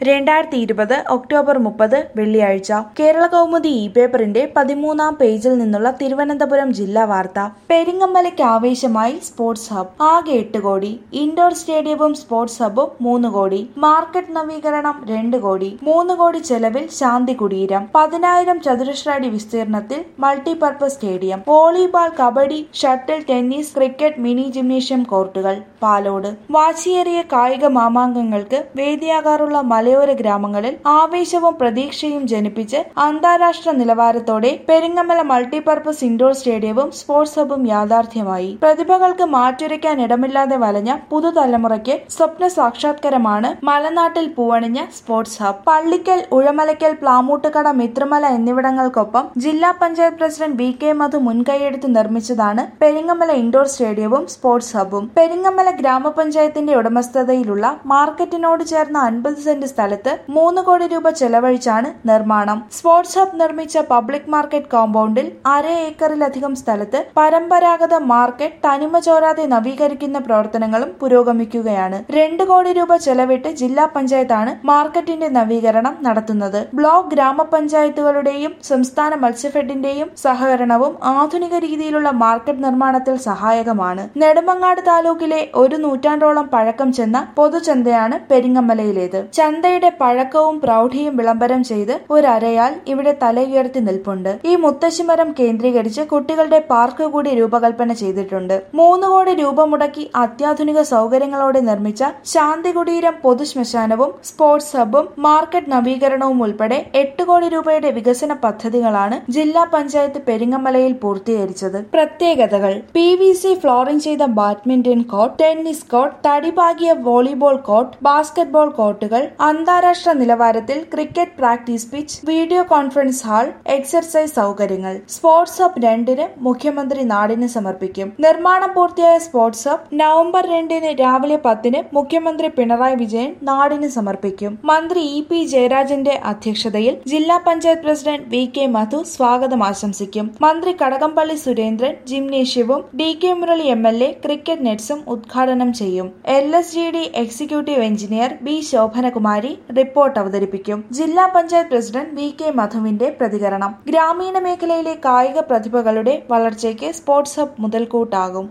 രണ്ടായിരത്തി ഇരുപത് ഒക്ടോബർ മുപ്പത് വെള്ളിയാഴ്ച കേരള കൗമുദി ഇ പേപ്പറിന്റെ പതിമൂന്നാം പേജിൽ നിന്നുള്ള തിരുവനന്തപുരം ജില്ലാ വാർത്ത പെരിങ്ങമ്മലയ്ക്ക് ആവേശമായി സ്പോർട്സ് ഹബ് ആകെ എട്ട് കോടി ഇൻഡോർ സ്റ്റേഡിയവും സ്പോർട്സ് ഹബും മൂന്ന് കോടി മാർക്കറ്റ് നവീകരണം രണ്ട് കോടി മൂന്ന് കോടി ചെലവിൽ ശാന്തി കുടീരം പതിനായിരം ചതുരശ്ര അടി വിസ്തീർണത്തിൽ multipurpose stadium volleyball kabaddi shuttle tennis cricket mini gymnasium കോർട്ടുകൾ പാലോട് വാശിയേറിയ കായിക മാമാങ്കങ്ങൾക്ക് വേദിയാകാറുള്ള മലയോര ഗ്രാമങ്ങളിൽ ആവേശവും പ്രതീക്ഷയും ജനിപ്പിച്ച് അന്താരാഷ്ട്ര നിലവാരത്തോടെ പെരിങ്ങമല മൾട്ടിപർപ്പസ് ഇൻഡോർ സ്റ്റേഡിയവും സ്പോർട്സ് ഹബും യാഥാർത്ഥ്യമായി പ്രതിഭകൾക്ക് മാറ്റുരയ്ക്കാൻ ഇടമില്ലാതെ വലഞ്ഞ പുതുതലമുറയ്ക്ക് സ്വപ്ന സാക്ഷാത്കാരമാണ് മലനാട്ടിൽ പൂവണിഞ്ഞ സ്പോർട്സ് ഹബ് പള്ളിക്കൽ ഉഴമലയ്ക്കൽ പ്ലാമൂട്ടുകട മിത്രമല എന്നിവിടങ്ങൾക്കൊപ്പം ജില്ലാ panchayat president V K Madhu മുൻകൈയെടുത്ത് നിർമ്മിച്ചതാണ് പെരിങ്ങമല ഇൻഡോർ സ്റ്റേഡിയവും സ്പോർട്സ് ഹബും പെരിങ്ങമല ഗ്രാമപഞ്ചായത്തിന്റെ ഉടമസ്ഥതയിലുള്ള മാർക്കറ്റിനോട് ചേർന്ന അൻപത് സെന്റ് സ്ഥലത്ത് മൂന്ന് കോടി രൂപ ചെലവഴിച്ചാണ് നിർമ്മാണം സ്പോർട്സ് ഹബ് നിർമ്മിച്ച പബ്ലിക് മാർക്കറ്റ് കോമ്പൗണ്ടിൽ അര ഏക്കറിലധികം സ്ഥലത്ത് പരമ്പരാഗത മാർക്കറ്റ് തനിമ ചോരാതെ നവീകരിക്കുന്ന പ്രവർത്തനങ്ങളും പുരോഗമിക്കുകയാണ് രണ്ട് കോടി രൂപ ചെലവിട്ട് ജില്ലാ പഞ്ചായത്താണ് മാർക്കറ്റിന്റെ നവീകരണം നടത്തുന്നത് ബ്ലോക്ക് ഗ്രാമപഞ്ചായത്തുകളുടെയും സംസ്ഥാന മത്സ്യഫെഡിന്റെയും സഹകരണവും ആധുനിക രീതിയിലുള്ള മാർക്കറ്റ് നിർമ്മാണത്തിൽ സഹായകമാണ് നെടുമങ്ങാട് താലൂക്കിലെ ഒരു നൂറ്റാണ്ടോളം പഴക്കം ചെന്ന പൊതുചന്തയാണ് പെരിങ്ങമലയിലേത് ചന്തയുടെ പഴക്കവും പ്രൗഢിയും വിളംബരം ചെയ്ത് ഒരരയാൽ ഇവിടെ തലയുയർത്തി നിൽപ്പുണ്ട് ഈ മുത്തശ്ശിമരം കേന്ദ്രീകരിച്ച് കുട്ടികളുടെ പാർക്ക് കൂടി രൂപകൽപ്പന ചെയ്തിട്ടുണ്ട് മൂന്ന് കോടി രൂപ മുടക്കി അത്യാധുനിക സൗകര്യങ്ങളോടെ നിർമ്മിച്ച ശാന്തി കുടീരം പൊതുശ്മശാനവും സ്പോർട്സ് ഹബും മാർക്കറ്റ് നവീകരണവും ഉൾപ്പെടെ എട്ട് കോടി രൂപയുടെ വികസന പദ്ധതികളാണ് ജില്ലാ പഞ്ചായത്ത് പെരിങ്ങമലയിൽ പൂർത്തീകരിച്ചത് പ്രത്യേകതകൾ പി വി സി ഫ്ലോറിംഗ് ചെയ്ത ബാഡ്മിന്റൺ കോർട്ട് ടെന്നീസ് കോർട്ട് തടിപാകിയ വോളിബോൾ കോർട്ട് ബാസ്കറ്റ്ബോൾ കോർട്ടുകൾ അന്താരാഷ്ട്ര നിലവാരത്തിൽ cricket practice pitch video conference hall exercise സൗകര്യങ്ങൾ സ്പോർട്സ് ഹബ് രണ്ടിന് മുഖ്യമന്ത്രി നാടിന് സമർപ്പിക്കും നിർമ്മാണം പൂർത്തിയായ സ്പോർട്സ് ഹബ് നവംബർ രണ്ടിന് രാവിലെ പത്തിന് മുഖ്യമന്ത്രി പിണറായി വിജയൻ നാടിന് സമർപ്പിക്കും മന്ത്രി ഇ പി ജയരാജന്റെ അധ്യക്ഷതയിൽ ജില്ലാ panchayat president V K Madhu സ്വാഗതം ആശംസിക്കും മന്ത്രി കടകംപള്ളി സുരേന്ദ്രൻ ജിംനേഷ്യവും D K Murali M L A cricket നെറ്റ്സും ഉദ്ഘാടനം ചെയ്യും L S G D executive engineer B Sobhanakumari report അവതരിപ്പിക്കും ജില്ലാ പഞ്ചായത്ത് പ്രസിഡന്റ് വി കെ മധുവിന്റെ പ്രതികരണം ഗ്രാമീണ മേഖലയിലെ കായിക പ്രതിഭകളുടെ വളർച്ചയ്ക്ക് സ്പോർട്സ് ഹബ് മുതൽക്കൂട്ടാകും